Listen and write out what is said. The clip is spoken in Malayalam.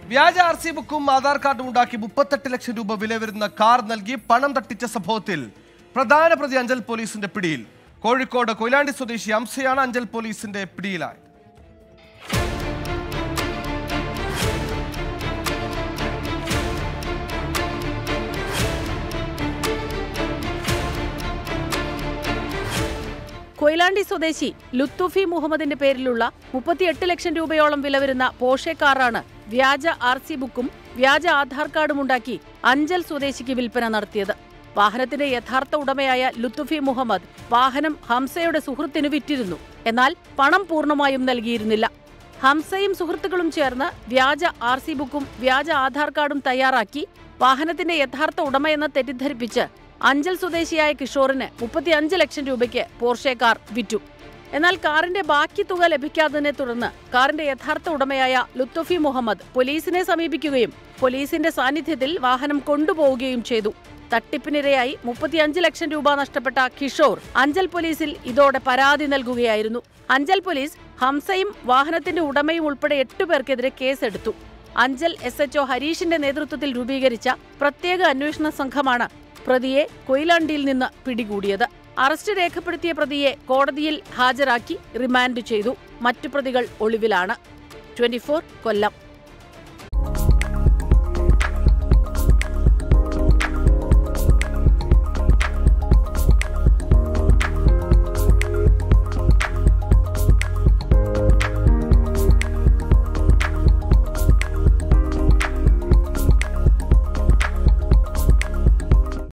വ്യാജ ആർ സി ബുക്കും ആധാർ കാർഡും ഉണ്ടാക്കി മുപ്പത്തെട്ട് ലക്ഷം രൂപ വില വരുന്ന കാർ നൽകി പണം തട്ടിച്ച സംഭവത്തിൽ പ്രധാന പ്രതി അഞ്ചൽ പോലീസിന്റെ പിടിയിൽ കോഴിക്കോട് കൊയിലാണ്ടി സ്വദേശി അംസയാണ് അഞ്ചൽ പോലീസിന്റെ പിടിയിലായത് കൊയിലാണ്ടി സ്വദേശി ലുത്തുഫി മുഹമ്മദിന്റെ പേരിലുള്ള മുപ്പത്തിയെട്ട് ലക്ഷം രൂപയോളം വില വരുന്ന പോഷെ കാറാണ് വ്യാജ ആർ സി ബുക്കും വ്യാജ ആധാർ കാർഡും ഉണ്ടാക്കി അഞ്ചൽ സ്വദേശിക്ക് വിൽപ്പന നടത്തിയത് വാഹനത്തിന്റെ യഥാർത്ഥ ഉടമയായ ലുത്തുഫി മുഹമ്മദ് വാഹനം ഹംസയുടെ സുഹൃത്തിന് വിറ്റിരുന്നു എന്നാൽ പണം പൂർണ്ണമായും നൽകിയിരുന്നില്ല ഹംസയും സുഹൃത്തുക്കളും ചേർന്ന് വ്യാജ ആർ സി ബുക്കും വ്യാജ ആധാർ കാർഡും തയ്യാറാക്കി വാഹനത്തിന്റെ യഥാർത്ഥ ഉടമയെന്ന് തെറ്റിദ്ധരിപ്പിച്ച് അഞ്ചൽ സ്വദേശിയായ കിഷോറിന് മുപ്പത്തിയഞ്ച് ലക്ഷം രൂപയ്ക്ക് പോർഷെ കാർ വിറ്റു എന്നാൽ കാറിന്റെ ബാക്കി തുക ലഭിക്കാത്തതിനെ തുടർന്ന് കാറിന്റെ യഥാർത്ഥ ഉടമയായ ലുത്തുഫി മുഹമ്മദ് പോലീസിനെ സമീപിക്കുകയും പോലീസിന്റെ സാന്നിധ്യത്തിൽ വാഹനം കൊണ്ടുപോവുകയും ചെയ്തു തട്ടിപ്പിനിരയായി മുപ്പത്തിയഞ്ച് ലക്ഷം രൂപ നഷ്ടപ്പെട്ട കിഷോർ അഞ്ചൽ പോലീസിൽ ഇതോടെ പരാതി നൽകുകയായിരുന്നു അഞ്ചൽ പോലീസ് ഹംസയും വാഹനത്തിന്റെ ഉടമയും ഉൾപ്പെടെ എട്ടുപേർക്കെതിരെ കേസെടുത്തു അഞ്ചൽ എസ് എച്ച്ഒ ഹരീഷിന്റെ നേതൃത്വത്തിൽ രൂപീകരിച്ച പ്രത്യേക അന്വേഷണ സംഘമാണ് പ്രതിയെ കൊയിലാണ്ടിയിൽ നിന്ന് പിടികൂടിയത് അറസ്റ്റ് രേഖപ്പെടുത്തിയ പ്രതിയെ കോടതിയിൽ ഹാജരാക്കി റിമാൻഡ് ചെയ്തു മറ്റു പ്രതികൾ ഒളിവിലാണ് ട്വന്റി കൊല്ലം